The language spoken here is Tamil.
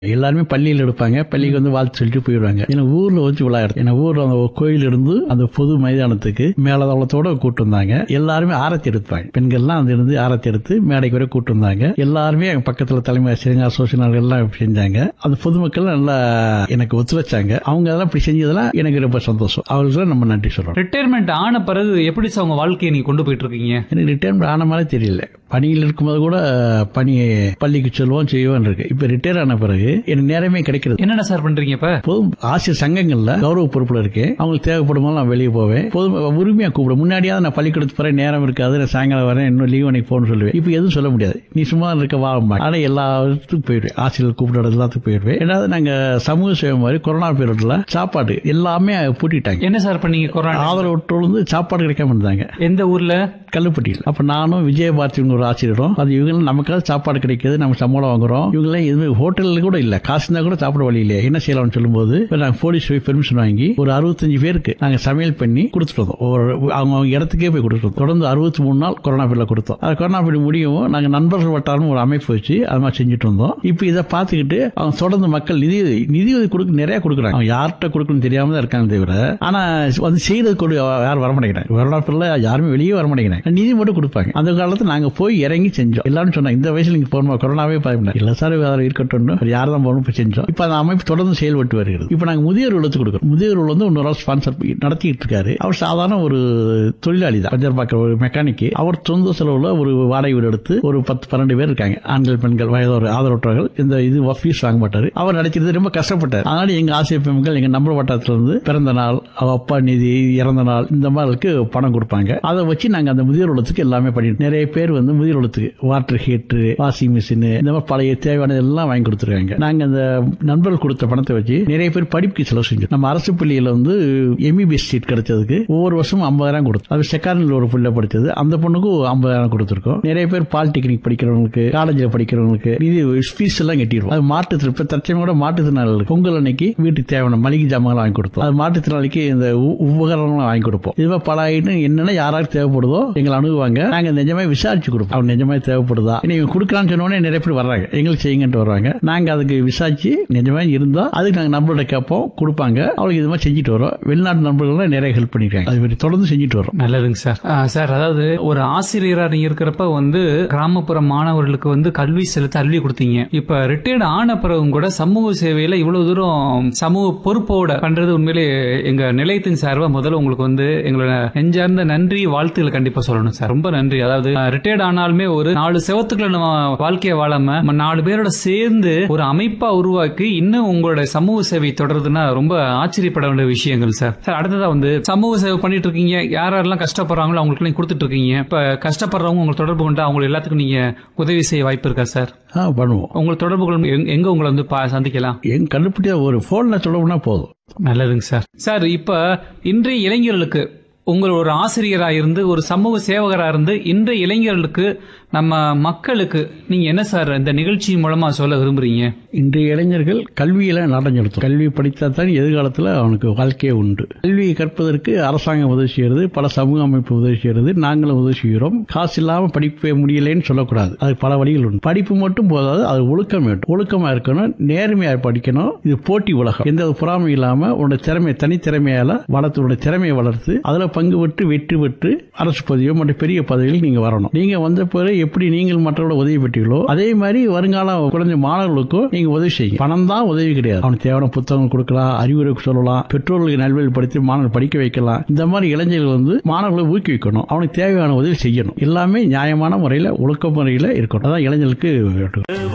எல்லாருமே பள்ளியில் எடுப்பாங்க பள்ளிக்கு வந்து வாழ்த்து சொல்லிட்டு போயிடுவாங்க ஏன்னா ஊர்ல வச்சு விளையாடு ஏன்னா ஊர்ல அந்த கோயில் இருந்து அந்த பொது மைதானத்துக்கு மேலதளத்தோட கூட்டு வந்தாங்க எல்லாருமே ஆரத்தி எடுப்பாங்க பெண்கள்லாம் அந்த இருந்து ஆரத்தி எடுத்து மேடைக்கு வரை கூட்டு வந்தாங்க எல்லாருமே எங்க பக்கத்துல தலைமை ஆசிரியங்க அசோசியல் எல்லாம் செஞ்சாங்க அந்த பொதுமக்கள் நல்லா எனக்கு ஒத்துழைச்சாங்க அவங்க அதெல்லாம் இப்படி செஞ்சதெல்லாம் எனக்கு ரொம்ப சந்தோஷம் அவங்களுக்கு நம்ம நன்றி சொல்றோம் ரிட்டையர்மெண்ட் ஆன பிறகு எப்படி சார் உங்க வாழ்க்கையை நீங்க கொண்டு போயிட்டு இருக்கீங்க எனக்கு ரிட்டையர்மெண்ட் ஆன மாதிரி தெரியல பணியில் இருக்கும்போது கூட பணி பள்ளிக்கு செல்வோம் செய்வோம் இருக்கு இப்ப ரிட்டையர் ஆன பிறகு எனக்கு நேரமே கிடைக்கிறது என்னென்ன சார் பண்றீங்க இப்ப பொது ஆசிரியர் சங்கங்கள்ல கௌரவ பொறுப்புல இருக்கேன் அவங்களுக்கு தேவைப்படும் போது நான் வெளியே போவேன் பொது உரிமையா கூப்பிடும் முன்னாடியாவது நான் பள்ளிக்கூடத்து போறேன் நேரம் இருக்காது நான் சாயங்காலம் வரேன் இன்னும் லீவ் அன்னைக்கு போகணும்னு சொல்லுவேன் இப்போ எதுவும் சொல்ல முடியாது நீ சும்மா இருக்க வா ஆனா எல்லா இடத்துக்கும் போயிடுவேன் ஆசிரியர் கூப்பிடுறது எல்லாத்துக்கும் போயிடுவேன் ஏன்னா நாங்க சமூக சேவை மாதிரி கொரோனா பீரியட்ல சாப்பாடு எல்லாமே பூட்டிட்டாங்க என்ன சார் பண்ணீங்க கொரோனா ஆதரவற்றோர் வந்து சாப்பாடு கிடைக்காம இருந்தாங்க எந்த ஊர்ல கல்லுப்பட்டியில் அப்ப நானும் விஜயபாரதிங்க ஒரு ஆசிரியரும் அது இவங்க நமக்காவது சாப்பாடு கிடைக்குது நம்ம சம்பளம் வாங்குறோம் இவங்களாம் எதுவுமே ஹோட்டல்ல கூட இல்ல காசு இருந்தா கூட சாப்பிட வழி இல்லையா என்ன செய்யலாம்னு சொல்லும்போது இப்ப நாங்க போலீஸ் போய் பெர்மிஷன் வாங்கி ஒரு அறுபத்தஞ்சு பேருக்கு நாங்க சமையல் பண்ணி கொடுத்துட்டு வந்தோம் ஒரு அவங்க அவங்க இடத்துக்கே போய் கொடுத்துருந்தோம் தொடர்ந்து அறுபத்தி மூணு நாள் கொரோனா பீரியட்ல கொடுத்தோம் அது கொரோனா பீரியட் முடியவும் நாங்க நண்பர்கள் வட்டாரம் ஒரு அமைப்பு வச்சு அது மாதிரி செஞ்சுட்டு இருந்தோம் இப்போ இதை பார்த்துக்கிட்டு அவங்க தொடர்ந்து மக்கள் நிதி நிதி உதவி கொடுக்க நிறைய கொடுக்குறாங்க அவங்க யார்கிட்ட கொடுக்கணும்னு தெரியாம தான் இருக்காங்க தவிர ஆனா வந்து செய்யறது கொடு யாரும் வர மாட்டேங்கிறாங்க கொரோனா பீரியட்ல யாருமே வெளியே வர மாட்டேங்கிறாங்க நிதி மட்டும் கொடுப்பாங்க அந்த காலத்துல நாங்க போய் இறங்கி செஞ்சோம் எல்லாரும் சொன்னாங்க இந்த வயசுல நீங்க போகணுமா கொரோனாவே பயப்பட இல்ல சார் வேற இருக்கட்டும் யார் தான் போகணும் போய் செஞ்சோம் இப்ப அந்த அமைப்பு தொடர்ந்து செயல்பட்டு வருகிறது இப்ப நாங்க முதியோர் இல்லத்துக்கு கொடுக்குறோம் முதியோர் இல்லம் வந்து இன்னொரு ஸ்பான்சர் நடத்திட்டு இருக்காரு அவர் சாதாரண ஒரு தொழிலாளி தான் பஞ்சர் பார்க்க ஒரு மெக்கானிக் அவர் சொந்த செலவுல ஒரு வாடகை வீடு எடுத்து ஒரு பத்து பன்னெண்டு பேர் இருக்காங்க ஆண்கள் பெண்கள் வயதோர் ஆதரவற்றவர்கள் இந்த இது ஃபீஸ் வாங்க மாட்டாரு அவர் நடிக்கிறது ரொம்ப கஷ்டப்பட்டார் அதனால எங்க ஆசிரியர் பெண்கள் எங்க நம்பர் வட்டாரத்துல இருந்து பிறந்த நாள் அவ அப்பா நிதி இறந்த நாள் இந்த மாதிரிக்கு பணம் கொடுப்பாங்க அதை வச்சு நாங்க அந்த முதியோர் இல்லத்துக்கு எல்லாமே பண்ணிட்டு நிறைய பேர் வந்து முதியோர் இல்லத்துக்கு வாட்டர் ஹீட்டர் வாஷிங் மிஷின் இந்த மாதிரி பழைய தேவையானது எல்லாம் வாங்கி கொடுத்துருக்காங்க நாங்க அந்த நண்பர்கள் கொடுத்த பணத்தை வச்சு நிறைய பேர் படிப்புக்கு செலவு செஞ்சோம் நம்ம அரசு பள்ளியில வந்து எம்பிபிஎஸ் சீட் கிடைச்சதுக்கு ஒவ்வொரு வருஷமும் ஐம்பதாயிரம் கொடுத்தோம் அது செகண்ட் ஒரு பிள்ளை படிச்சது அந்த பொண்ணுக்கும் ஐம்பதாயிரம் கொடுத்துருக்கோம் நிறைய பேர் பாலிடெக்னிக் படிக்கிறவங்களுக்கு காலேஜில் படிக்கிறவங்களுக்கு இது ஃபீஸ் எல்லாம் கட்டிடுவோம் அது மாற்றுத்திறன் இப்ப தற்சமயம் கூட மாற்றுத்திறனாளி பொங்கல் அன்னைக்கு வீட்டுக்கு தேவையான மளிகை ஜாமான் வாங்கி கொடுத்தோம் அது மாற்றுத்திறனாளிக்கு இந்த உ- உபகரணங்கள் வாங்கி கொடுப்போம் இதுவே பல ஐட்டம் என்னென்ன யாராருக்கு தேவைப்படுதோ எங்களை அணுகுவாங்க நாங்க நிஜமே விசாரிச்சு கொடுப்போம் அவங்க நிஜமே தேவைப்படுதா நீங்க கொடுக்கலாம்னு சொன்ன உடனே நிறைய பேர் வர்றாங்க எங்களுக்கு செய்யுங்கன்ட்டு வருவாங்க நாங்க அதுக்கு விசாரிச்சு நிஜமே இருந்தா அதுக்கு நாங்க நம்பரோட கேட்போம் கொடுப்பாங்க அவங்களுக்கு இது மாதிரி செஞ்சுட்டு வரோம் வெளிநாட்டு நண்பர்கள் நிறைய ஹெல்ப் பண்ணிருக்காங்க அது மாதிரி தொடர்ந்து செஞ்சுட்டு வரோம் நல்லதுங்க சார் ஆ, சார் அதாவது ஒரு ஆசிரியரா நீங்க இருக்கிறப்ப வந்து கிராமப்புற மாணவர்களுக்கு வந்து கல்வி செலுத்த கல்வி கொடுத்தீங்க இப்ப ரிட்டையர்ட் ஆன பிறகும் கூட சமூக சேவையில இவ்வளவு தூரம் சமூக பொறுப்போட பண்றது உண்மையிலே எங்க நிலையத்தின் சார்பா முதல்ல உங்களுக்கு வந்து எங்களோட நெஞ்சார்ந்த நன்றி வாழ்த்துக்களை கண்டிப்பா சொல்லணும் சார் ரொம்ப நன்றி அதாவது ரிட்டையர்ட் ஆனாலுமே ஒரு நாலு செவத்துக்குள்ள நம்ம வாழ்க்கையை வாழாம நம்ம நாலு பேரோட சேர்ந்து ஒரு அமைப்பா உருவாக்கி இன்னும் உங்களோட சமூக சேவை தொடருதுன்னா ரொம்ப ஆச்சரியப்பட வேண்டிய விஷயங்கள் சார் சார் அடுத்ததா வந்து சமூக சேவை பண்ணிட்டு இருக்கீங்க யார் யாரெல்லாம் கஷ்டப்படுறாங்களோ அவங்களுக்கு எல்லாம் கொடுத்துட்டு இருக்கீங்க இப்ப கஷ்டப்படுறவங்க உங்களுக்கு தொடர்பு கொண்டு அவங்க எல்லாத்துக்கும் நீங்க உதவி செய்ய வாய்ப்பு இருக்கா சார் ஆ பண்ணுவோம் உங்களுக்கு தொடர்பு கொள்ளும் எங்க- எங்க உங்களை வந்து பா- சந்திக்கலாம் எங்க கண்டுபிடிச்ச ஒரு போன்ல சொல்லணும்னா போதும் நல்லதுங்க சார் சார் இப்ப இன்றைய இளைஞர்களுக்கு உங்கள் ஒரு ஆசிரியரா இருந்து ஒரு சமூக சேவகரா இருந்து இன்றைய இளைஞர்களுக்கு நம்ம மக்களுக்கு நீங்க என்ன சார் இந்த நிகழ்ச்சி மூலமா சொல்ல விரும்புறீங்க இன்றைய இளைஞர்கள் கல்வியில நாட்டம் செலுத்தும் கல்வி படித்தா தான் எதிர்காலத்தில் அவனுக்கு வாழ்க்கையே உண்டு கல்வியை கற்பதற்கு அரசாங்கம் உதவி செய்யறது பல சமூக அமைப்பு உதவி செய்யறது நாங்களும் உதவி செய்கிறோம் காசு இல்லாம படிக்க முடியலைன்னு சொல்லக்கூடாது அது பல வழிகள் உண்டு படிப்பு மட்டும் போதாது அது ஒழுக்கம் வேண்டும் ஒழுக்கமா இருக்கணும் நேர்மையா படிக்கணும் இது போட்டி உலகம் எந்த ஒரு பொறாமை இல்லாம உன்னோட திறமை தனித்திறமையால வளர்த்து உன்னோட திறமையை வளர்த்து அதுல பங்கு பெற்று வெற்றி பெற்று அரசு பதவியோ மற்ற பெரிய பதவியில் நீங்க வரணும் நீங்க வந்த பிறகு எப்படி நீங்கள் மற்றவர்களோட உதவி பெற்றீங்களோ அதே மாதிரி வருங்கால குழந்தை மாணவர்களுக்கும் நீங்க உதவி செய்யுங்க பணம் தான் உதவி கிடையாது அவனுக்கு தேவையான புத்தகம் கொடுக்கலாம் அறிவுரை சொல்லலாம் பெற்றோர்களுக்கு நல்வழிப்படுத்தி மாணவர்கள் படிக்க வைக்கலாம் இந்த மாதிரி இளைஞர்கள் வந்து மாணவர்களை ஊக்குவிக்கணும் அவனுக்கு தேவையான உதவி செய்யணும் எல்லாமே நியாயமான முறையில் ஒழுக்க முறையில் இருக்கணும் அதான் இளைஞர்களுக்கு வேண்டும்